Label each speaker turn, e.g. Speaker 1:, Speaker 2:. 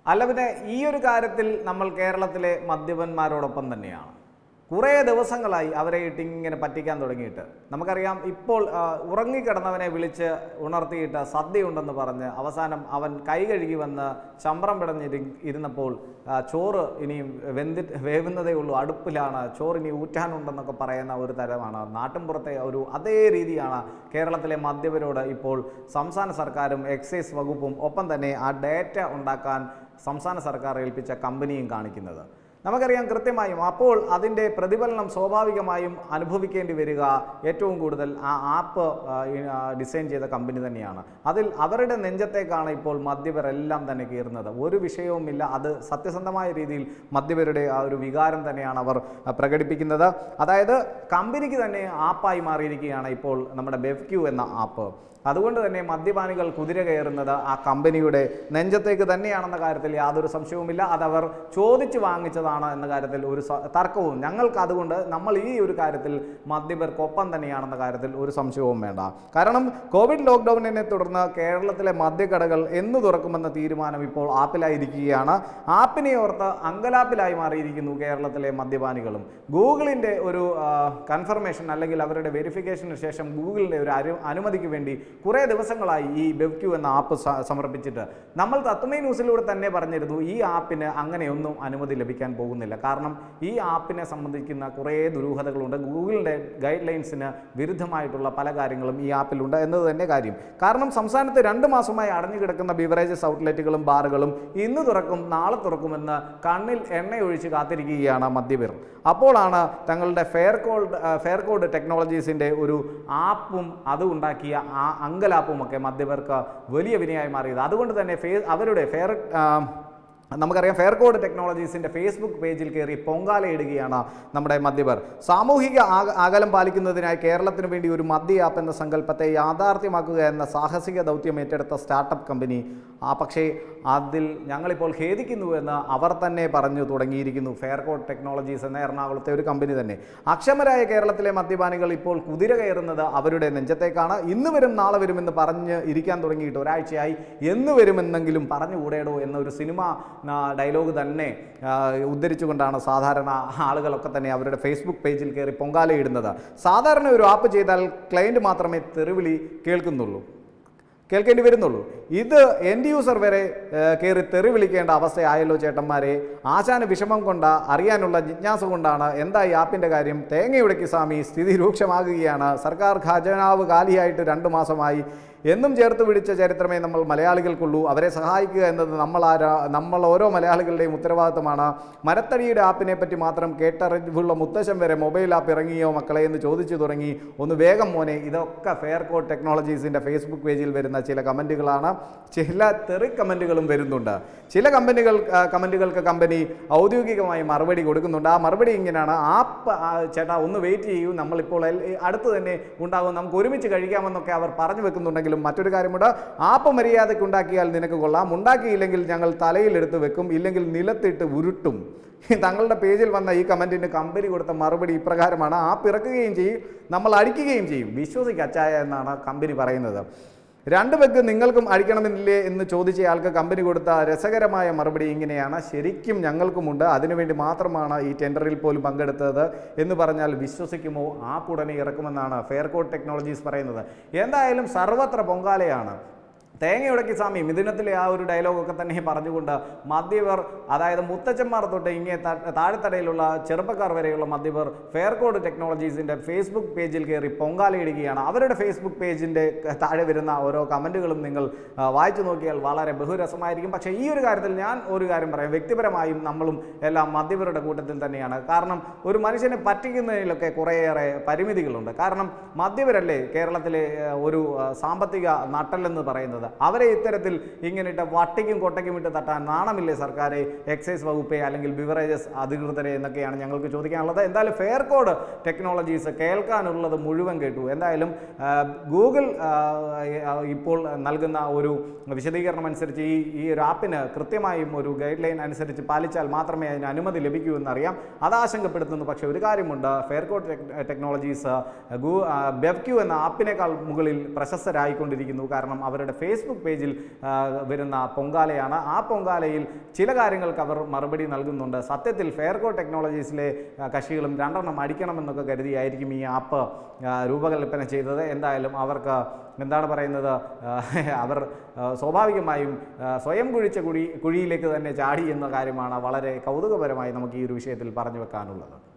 Speaker 1: അല്ല പിന്നെ ഈ ഒരു കാര്യത്തിൽ നമ്മൾ കേരളത്തിലെ മദ്യപന്മാരോടൊപ്പം തന്നെയാണ് കുറേ ദിവസങ്ങളായി അവരെ ഇട്ട് ഇങ്ങനെ പറ്റിക്കാൻ തുടങ്ങിയിട്ട് നമുക്കറിയാം ഇപ്പോൾ ആ, ഉറങ്ങിക്കിടന്നവനെ വിളിച്ച് ഉണർത്തിയിട്ട് സദ്യയുണ്ടെന്ന് പറഞ്ഞ് അവസാനം അവൻ കൈ കഴുകി വന്ന് ചമ്പ്രം പിടഞ്ഞിരി ഇരുന്നപ്പോൾ ആ, ചോറ് ഇനിയും വെന്തി വേവുന്നതേ ഉള്ളൂ അടുപ്പിലാണ് ചോറ് ഇനി ഊറ്റാനുണ്ടെന്നൊക്കെ പറയുന്ന ഒരു തരമാണ് നാട്ടിൻപുറത്തെ ഒരു അതേ രീതിയാണ് കേരളത്തിലെ മദ്യപരോട് ഇപ്പോൾ സംസ്ഥാന സർക്കാരും എക്സൈസ് വകുപ്പും ഒപ്പം തന്നെ ആ ഡേറ്റ ഉണ്ടാക്കാൻ സംസ്ഥാന സർക്കാർ ഏൽപ്പിച്ച കമ്പനിയും കാണിക്കുന്നത് നമുക്കറിയാം കൃത്യമായും അപ്പോൾ അതിൻ്റെ പ്രതിഫലനം സ്വാഭാവികമായും അനുഭവിക്കേണ്ടി വരിക ഏറ്റവും കൂടുതൽ ആ ആപ്പ് ഡിസൈൻ ചെയ്ത കമ്പനി തന്നെയാണ് അതിൽ അവരുടെ നെഞ്ചത്തേക്കാണ് ഇപ്പോൾ മദ്യപരെല്ലാം തന്നെ കയറുന്നത് ഒരു വിഷയവുമില്ല അത് സത്യസന്ധമായ രീതിയിൽ മദ്യപരുടെ ആ ഒരു വികാരം തന്നെയാണ് അവർ ആ, പ്രകടിപ്പിക്കുന്നത് അതായത് കമ്പനിക്ക് തന്നെ ആപ്പായി മാറിയിരിക്കുകയാണ് ഇപ്പോൾ നമ്മുടെ ബെഫ്ക്യൂ എന്ന ആപ്പ് അതുകൊണ്ട് തന്നെ മദ്യപാനികൾ കുതിര കയറുന്നത് ആ കമ്പനിയുടെ നെഞ്ചത്തേക്ക് തന്നെയാണെന്ന കാര്യത്തിൽ യാതൊരു സംശയവുമില്ല അതവർ ചോദിച്ചു വാങ്ങിച്ചതാണ് എന്ന കാര്യത്തിൽ ഒരു സ- തർക്കവും ഞങ്ങൾക്ക് അതുകൊണ്ട് നമ്മൾ ഈ ഒരു കാര്യത്തിൽ മദ്യപർക്കൊപ്പം തന്നെയാണെന്ന കാര്യത്തിൽ ഒരു സംശയവും വേണ്ട കാരണം കോവിഡ് ലോക്ക്ഡൗണിനെ തുടർന്ന് കേരളത്തിലെ മദ്യക്കടകൾ എന്ന് തുറക്കുമെന്ന തീരുമാനം ഇപ്പോൾ ആപ്പിലായിരിക്കുകയാണ് ആപ്പിനെ ഓർത്ത് അങ്കലാപ്പിലായി മാറിയിരിക്കുന്നു കേരളത്തിലെ മദ്യപാനികളും ഗൂഗിളിൻ്റെ ഒരു കൺഫർമേഷൻ അല്ലെങ്കിൽ അവരുടെ വെരിഫിക്കേഷന് ശേഷം ഗൂഗിളിൻ്റെ ഒരു അരു അനുമതിക്ക് വേണ്ടി കുറേ ദിവസങ്ങളായി ഈ ബെവ്ക്യൂ എന്ന ആപ്പ് സ- സമർപ്പിച്ചിട്ട് നമ്മൾ തത്വമേ ന്യൂസിലൂടെ തന്നെ പറഞ്ഞിരുന്നു ഈ ആപ്പിന് അങ്ങനെയൊന്നും അനുമതി ലഭിക്കാൻ പോകുന്നില്ല കാരണം ഈ ആപ്പിനെ സംബന്ധിക്കുന്ന കുറേ ദുരൂഹതകളുണ്ട് ഗൂഗിളിൻ്റെ ഗൈഡ് ലൈൻസിന് വിരുദ്ധമായിട്ടുള്ള പല കാര്യങ്ങളും ഈ ആപ്പിലുണ്ട് എന്നത് തന്നെ കാര്യം കാരണം സംസ്ഥാനത്ത് രണ്ട് മാസമായി അടഞ്ഞു കിടക്കുന്ന ബിവറേജസ് ഔട്ട്ലെറ്റുകളും ബാറുകളും ഇന്ന് തുറക്കും നാളെ തുറക്കുമെന്ന് കണ്ണിൽ എണ്ണയൊഴിച്ച് കാത്തിരിക്കുകയാണ് മദ്യപർ അപ്പോഴാണ് തങ്ങളുടെ ഫെയർ കോഡ് ഫെയർ കോഡ് ടെക്നോളജീസിൻ്റെ ഒരു ആപ്പും അത് ഉണ്ടാക്കിയ ആ അങ്കലാപ്പും ഒക്കെ മദ്യപർക്ക് വലിയ വിനയായി മാറിയത് അതുകൊണ്ട് തന്നെ ഫേ അവരുടെ ഫെയർ നമുക്കറിയാം ഫെയർ കോഡ് ടെക്നോളജീസിൻ്റെ ഫേസ്ബുക്ക് പേജിൽ കയറി പൊങ്കാലയിടുകയാണ് നമ്മുടെ മദ്യപർ സാമൂഹിക ആക- അകലം പാലിക്കുന്നതിനായി കേരളത്തിന് വേണ്ടി ഒരു മദ്യ ആപ്പ് എന്ന സങ്കല്പത്തെ യാഥാർത്ഥ്യമാക്കുക എന്ന സാഹസിക ദൗത്യം ഏറ്റെടുത്ത സ്റ്റാർട്ടപ്പ് കമ്പനി ആ പക്ഷേ അതിൽ ഞങ്ങളിപ്പോൾ ഖേദിക്കുന്നു എന്ന് അവർ തന്നെ പറഞ്ഞു തുടങ്ങിയിരിക്കുന്നു ഫെയർ കോഡ് ടെക്നോളജീസ് എന്ന എറണാകുളത്തെ ഒരു കമ്പനി തന്നെ അക്ഷമരായ കേരളത്തിലെ മദ്യപാനികൾ ഇപ്പോൾ കുതിര കയറുന്നത് അവരുടെ നെഞ്ചത്തേക്കാണ് ഇന്ന് വരും നാളെ വരുമെന്ന് പറഞ്ഞ് ഇരിക്കാൻ തുടങ്ങിയിട്ട് ഒരാഴ്ചയായി എന്ന് വരുമെന്നെങ്കിലും പറഞ്ഞുകൂടേടോ എന്നൊരു സിനിമ ആ, ഡയലോഗ് തന്നെ ആ, ഉദ്ധരിച്ചുകൊണ്ടാണ് സാധാരണ ആളുകളൊക്കെ തന്നെ അവരുടെ ഫേസ്ബുക്ക് പേജിൽ കയറി പൊങ്കാലയിടുന്നത് സാധാരണ ഒരു ആപ്പ് ചെയ്താൽ ക്ലയൻറ്റ് മാത്രമേ തെറിവിളി കേൾക്കുന്നുള്ളൂ കേൾക്കേണ്ടി വരുന്നുള്ളൂ ഇത് എൻഡ് യൂസർ വരെ ഏഹ്, കയറി തെറി വിളിക്കേണ്ട അവസ്ഥയായല്ലോ ചേട്ടന്മാരെ ആശാന് വിഷമം കൊണ്ട് അറിയാനുള്ള ജിജ്ഞാസ കൊണ്ടാണ് എന്താ ഈ ആപ്പിൻ്റെ കാര്യം തേങ്ങയുടയ്ക്ക് സ്വാമി സ്ഥിതി രൂക്ഷമാകുകയാണ് സർക്കാർ ഖജനാവ് കാലിയായിട്ട് രണ്ട് മാസമായി എന്നും ചേർത്ത് പിടിച്ച ചരിത്രമേ നമ്മൾ മലയാളികൾക്കുള്ളൂ അവരെ സഹായിക്കുക എന്നത് നമ്മൾ ആരാ നമ്മൾ ഓരോ മലയാളികളുടെയും ഉത്തരവാദിത്തമാണ് മരത്തടിയുടെ ആപ്പിനെ പറ്റി മാത്രം കേട്ടറിവുള്ള മുത്തശ്ശൻ വരെ മൊബൈൽ ആപ്പ് ഇറങ്ങിയോ മക്കളെ എന്ന് ചോദിച്ചു തുടങ്ങി ഒന്ന് വേഗം മോനെ ഇതൊക്കെ ഫെയർ കോഡ് ടെക്നോളജീസിൻ്റെ ഫേസ്ബുക്ക് പേജിൽ വരുന്ന ചില കമൻറ്റുകളാണ് ചില തെറി കമൻറ്റുകളും വരുന്നുണ്ട് ചില കമ്പനികൾ ആ, കമൻറ്റുകൾക്ക് കമ്പനി ഔദ്യോഗികമായി മറുപടി കൊടുക്കുന്നുണ്ട് ആ മറുപടി ഇങ്ങനെയാണ് ആപ്പ് ആ, ചേട്ടാ ഒന്ന് വെയിറ്റ് ചെയ്യൂ നമ്മളിപ്പോൾ എൽ- അടുത്ത് തന്നെ ഉണ്ടാകും നമുക്ക് ഒരുമിച്ച് കഴിക്കാമെന്നൊക്കെ അവർ പറഞ്ഞു വെക്കുന്നുണ്ടെങ്കിലും മറ്റൊരു കാര്യമുണ്ട് ആപ്പ് മര്യാദയ്ക്ക് ഉണ്ടാക്കിയാൽ നിനക്ക് കൊള്ളാം ഉണ്ടാക്കിയില്ലെങ്കിൽ ഞങ്ങൾ തലയിലെടുത്ത് വെക്കും ഇല്ലെങ്കിൽ നിലത്തിട്ട് ഉരുട്ടും തങ്ങളുടെ പേജിൽ വന്ന ഈ കമൻറ്റിന് കമ്പനി കൊടുത്ത മറുപടി ഇപ്രകാരമാണ് ആപ്പ് ഇറക്കുകയും ചെയ്യും നമ്മൾ അടിക്കുകയും ചെയ്യും വിശ്വസിക്കച്ചായ എന്നാണ് കമ്പനി പറയുന്നത് രണ്ട് പെഗ് നിങ്ങൾക്കും അടിക്കണമെന്നില്ലേ എന്ന് ചോദിച്ചയാൾക്ക് കമ്പനി കൊടുത്ത രസകരമായ മറുപടി ഇങ്ങനെയാണ് ശരിക്കും ഞങ്ങൾക്കുമുണ്ട് അതിനുവേണ്ടി മാത്രമാണ് ഈ ടെൻഡറിൽ പോലും പങ്കെടുത്തത് എന്ന് പറഞ്ഞാൽ വിശ്വസിക്കുമോ ആപ്പ് ഉടനെ ഇറക്കുമെന്നാണ് ഫെയർ കോഡ് ടെക്നോളജീസ് പറയുന്നത് എന്തായാലും സർവത്ര പൊങ്കാലയാണ് തേങ്ങയുടക്കി സ്വാമി മിഥുനത്തിലെ ആ ഒരു ഡയലോഗൊക്കെ തന്നെ പറഞ്ഞുകൊണ്ട് മദ്യവർ അതായത് മുത്തച്ഛന്മാർ തൊട്ട് ഇങ്ങേ ത- താഴെത്തടയിലുള്ള ചെറുപ്പക്കാർ വരെയുള്ള മദ്യവർ ഫെയർ കോഡ് ടെക്നോളജീസിൻ്റെ ഫേസ്ബുക്ക് പേജിൽ കയറി പൊങ്കാലയിടുകയാണ് അവരുടെ ഫേസ്ബുക്ക് പേജിൻ്റെ താഴെ വരുന്ന ഓരോ കമൻറ്റുകളും നിങ്ങൾ ആ, വായിച്ചു നോക്കിയാൽ വളരെ ബഹുരസമായിരിക്കും പക്ഷേ ഈ ഒരു കാര്യത്തിൽ ഞാൻ ഒരു കാര്യം പറയാം വ്യക്തിപരമായും നമ്മളും എല്ലാം മദ്യപരുടെ കൂട്ടത്തിൽ തന്നെയാണ് കാരണം ഒരു മനുഷ്യനെ പറ്റിക്കുന്നതിലൊക്കെ കുറേയേറെ പരിമിതികളുണ്ട് കാരണം മദ്യപരല്ലേ കേരളത്തിലെ ആ, ഒരു ആ, സാമ്പത്തിക നട്ടലെന്ന് പറയുന്നത് അവരെ ഇത്തരത്തിൽ ഇങ്ങനെയിട്ട് വട്ടിക്കും കൊട്ടയ്ക്കും ഇട്ട് തട്ടാൻ നാണമില്ലേ സർക്കാരെ എക്സൈസ് വകുപ്പെ അല്ലെങ്കിൽ ബിവറേജസ് അധികൃതരെ എന്നൊക്കെയാണ് ഞങ്ങൾക്ക് ചോദിക്കാനുള്ളത് എന്തായാലും ഫെയർ കോഡ് ടെക്നോളജീസ് കേൾക്കാനുള്ളത് മുഴുവൻ കേട്ടു എന്തായാലും ആ, ഗൂഗിൾ ആ, ആ, ഇപ്പോൾ നൽകുന്ന ഒരു വിശദീകരണം അനുസരിച്ച് ഈ ഈ ഒരു ആപ്പിന് കൃത്യമായും ഒരു ഗൈഡ് ലൈൻ അനുസരിച്ച് പാലിച്ചാൽ മാത്രമേ അതിന് അനുമതി ലഭിക്കൂ എന്നറിയാം അത് ആശങ്കപ്പെടുത്തുന്നു പക്ഷേ ഒരു കാര്യമുണ്ട് ഫെയർ കോഡ് ടെക്നോളജീസ് ഗൂ ബെവ്ക്യൂ എന്ന ആപ്പിനേക്കാൾ മുകളിൽ പ്രശസ്തരായിക്കൊണ്ടിരിക്കുന്നു കാരണം അവരുടെ ഫേസ് ഫേസ്ബുക്ക് പേജിൽ ആ, വരുന്ന പൊങ്കാലയാണ് ആ പൊങ്കാലയിൽ ചില കാര്യങ്ങൾക്ക് അവർ മറുപടി നൽകുന്നുണ്ട് സത്യത്തിൽ ഫെയർകോ ടെക്നോളജീസിലെ ആ, കക്ഷികളും രണ്ടെണ്ണം അടിക്കണമെന്നൊക്കെ കരുതിയായിരിക്കും ഈ ആപ്പ് ആ, രൂപകൽപ്പന ചെയ്തത് എന്തായാലും അവർക്ക് എന്താണ് പറയുന്നത് ആ, അവർ ആ, സ്വാഭാവികമായും ആ, സ്വയം കുഴിച്ച കുഴി കുഴിയിലേക്ക് തന്നെ ചാടി എന്ന കാര്യമാണ് വളരെ കൗതുകപരമായി നമുക്ക് ഈ ഒരു വിഷയത്തിൽ പറഞ്ഞു വെക്കാനുള്ളത്